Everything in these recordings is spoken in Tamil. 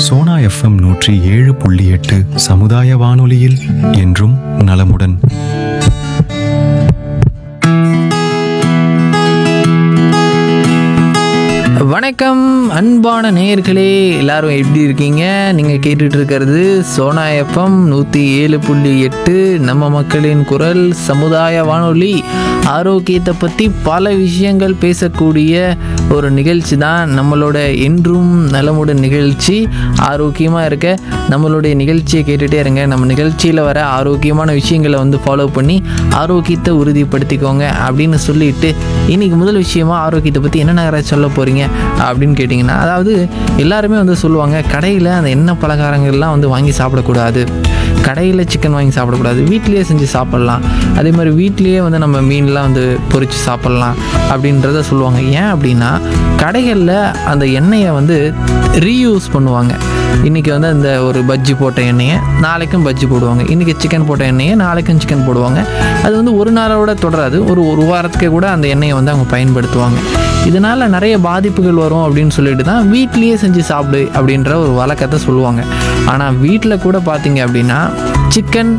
சோனா எஃப்எம் நூற்றி ஏழு புள்ளி எட்டு சமுதாய வானொலியில் என்றும் நலமுடன் வணக்கம் அன்பான நேயர்களே எல்லாரும் எப்படி இருக்கீங்க நீங்கள் கேட்டுட்டு இருக்கிறது சோனா எஃப்எம் நூற்றி ஏழு புள்ளி எட்டு நம்ம மக்களின் குரல் சமுதாய வானொலி ஆரோக்கியத்தை பற்றி பல விஷயங்கள் பேசக்கூடிய ஒரு நிகழ்ச்சி தான் நம்மளோட என்றும் நலமுடன் நிகழ்ச்சி ஆரோக்கியமாக இருக்க நம்மளுடைய நிகழ்ச்சியை கேட்டுகிட்டே இருங்க நம்ம நிகழ்ச்சியில் வர ஆரோக்கியமான விஷயங்களை வந்து ஃபாலோ பண்ணி ஆரோக்கியத்தை உறுதிப்படுத்திக்கோங்க அப்படின்னு சொல்லிட்டு இன்னைக்கு முதல் விஷயமா ஆரோக்கியத்தை பற்றி என்ன நகர சொல்ல போகிறீங்க அப்படின்னு கேட்டிங்கன்னா அதாவது எல்லாருமே வந்து சொல்லுவாங்க கடையில் அந்த எண்ணெய் பலகாரங்கள்லாம் வந்து வாங்கி சாப்பிடக்கூடாது கடையில் சிக்கன் வாங்கி சாப்பிடக்கூடாது வீட்லேயே செஞ்சு சாப்பிட்லாம் அதே மாதிரி வீட்லேயே வந்து நம்ம மீன்லாம் வந்து பொரித்து சாப்பிட்லாம் அப்படின்றத சொல்லுவாங்க ஏன் அப்படின்னா கடைகளில் அந்த எண்ணெயை வந்து ரீயூஸ் பண்ணுவாங்க இன்றைக்கி வந்து அந்த ஒரு பஜ்ஜி போட்ட எண்ணெயை நாளைக்கும் பஜ்ஜி போடுவாங்க இன்றைக்கி சிக்கன் போட்ட எண்ணெயை நாளைக்கும் சிக்கன் போடுவாங்க அது வந்து ஒரு நாளோட தொடராது ஒரு ஒரு வாரத்துக்கு கூட அந்த எண்ணெயை வந்து அவங்க பயன்படுத்துவாங்க இதனால் நிறைய பாதிப்புகள் வரும் அப்படின்னு சொல்லிட்டு தான் வீட்லேயே செஞ்சு சாப்பிடு அப்படின்ற ஒரு வழக்கத்தை சொல்லுவாங்க ஆனால் வீட்டில் கூட பார்த்தீங்க அப்படின்னா சிக்கன்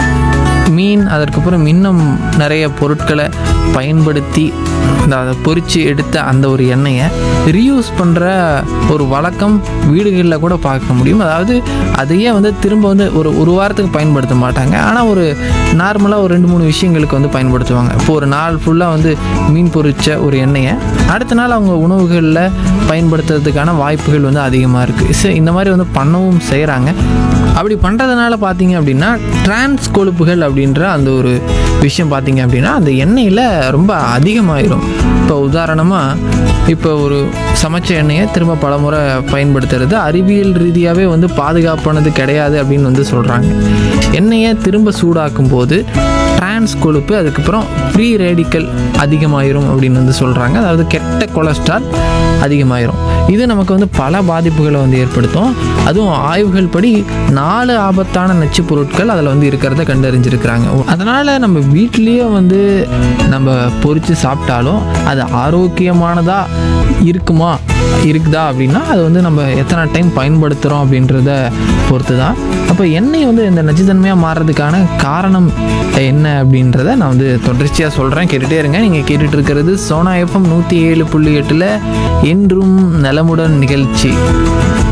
மீன் அதற்கப்புறம் இன்னும் நிறைய பொருட்களை பயன்படுத்தி இந்த அதை பொரித்து எடுத்த அந்த ஒரு எண்ணெயை ரீயூஸ் பண்ணுற ஒரு வழக்கம் வீடுகளில் கூட பார்க்க முடியும் அதாவது அதையே வந்து திரும்ப வந்து ஒரு ஒரு வாரத்துக்கு பயன்படுத்த மாட்டாங்க ஆனால் ஒரு நார்மலாக ஒரு ரெண்டு மூணு விஷயங்களுக்கு வந்து பயன்படுத்துவாங்க இப்போ ஒரு நாள் ஃபுல்லாக வந்து மீன் பொரிச்ச ஒரு எண்ணெயை அடுத்த நாள் அவங்க உணவுகளில் பயன்படுத்துறதுக்கான வாய்ப்புகள் வந்து அதிகமாக இருக்குது ஸோ இந்த மாதிரி வந்து பண்ணவும் செய்கிறாங்க அப்படி பண்ணுறதுனால பார்த்தீங்க அப்படின்னா டிரான்ஸ் கொழுப்புகள் அப்படின்ற அந்த ஒரு விஷயம் பார்த்தீங்க அப்படின்னா அந்த எண்ணெயில் ரொம்ப அதிகமாயிரும் இப்போ உதாரணமாக இப்போ ஒரு சமைச்ச எண்ணெயை திரும்ப பலமுறை பயன்படுத்துறது அறிவியல் ரீதியாகவே வந்து பாதுகாப்பானது கிடையாது அப்படின்னு வந்து சொல்கிறாங்க எண்ணெயை திரும்ப சூடாக்கும் போது டிரான்ஸ் கொழுப்பு அதுக்கப்புறம் ஃப்ரீ ரேடிக்கல் அதிகமாயிரும் அப்படின்னு வந்து சொல்கிறாங்க அதாவது கெட்ட கொலஸ்ட்ரால் அதிகமாயிரும் இது நமக்கு வந்து பல பாதிப்புகளை வந்து ஏற்படுத்தும் அதுவும் ஆய்வுகள் படி நாலு ஆபத்தான நச்சுப் பொருட்கள் அதில் வந்து இருக்கிறத கண்டறிஞ்சிருக்கிறாங்க அதனால் நம்ம வீட்லேயே வந்து நம்ம பொரித்து சாப்பிட்டாலும் அது ஆரோக்கியமானதா இருக்குமா இருக்குதா அப்படின்னா அது வந்து நம்ம எத்தனை டைம் பயன்படுத்துகிறோம் அப்படின்றத பொறுத்து தான் அப்போ எண்ணெய் வந்து இந்த நச்சுத்தன்மையாக மாறுறதுக்கான காரணம் என்ன அப்படின்றத நான் வந்து தொடர்ச்சியாக சொல்கிறேன் கேட்டுகிட்டே இருங்க நீங்கள் கேட்டுட்டு இருக்கிறது சோனா எஃப்எம் நூற்றி ஏழு புள்ளி எட்டில் என்றும் நலமுடன் நிகழ்ச்சி